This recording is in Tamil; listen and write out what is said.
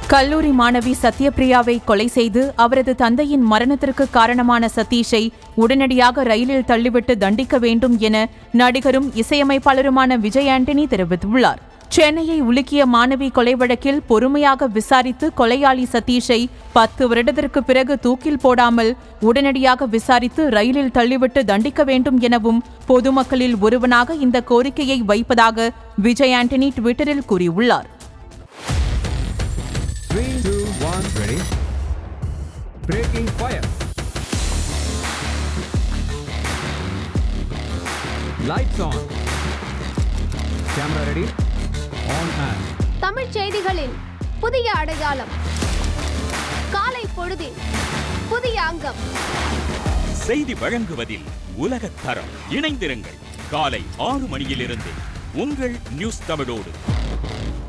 கல்லூரி மாணவி சத்யபிரியாவை கொலை செய்து அவரது தந்தையின் மரணத்திற்கு காரணமான சதீஷை உடனடியாக ரயிலில் தள்ளிவிட்டு தண்டிக்க வேண்டும் என நடிகரும் இசையமைப்பாளருமான விஜய் ஆண்டனி தெரிவித்துள்ளார் சென்னையை உலுக்கிய மாணவி கொலை வழக்கில் பொறுமையாக விசாரித்து கொலையாளி சதீஷை பத்து வருடத்திற்கு பிறகு தூக்கில் போடாமல் உடனடியாக விசாரித்து ரயிலில் தள்ளிவிட்டு தண்டிக்க வேண்டும் எனவும் பொதுமக்களில் ஒருவனாக இந்த கோரிக்கையை வைப்பதாக விஜய் ஆண்டனி ட்விட்டரில் கூறியுள்ளார் Three, two, one, ready. Breaking fire. Lights on. Camera ready. On and. Tamil செய்திகளின் புதிய அடையாளம் காலை பொழுதில் புதிய அங்கம் செய்தி வழங்குவதில் உலகத் தரம் இணைந்திருங்கள் காலை ஆறு மணியிலிருந்து உங்கள் நியூஸ் தமிழோடு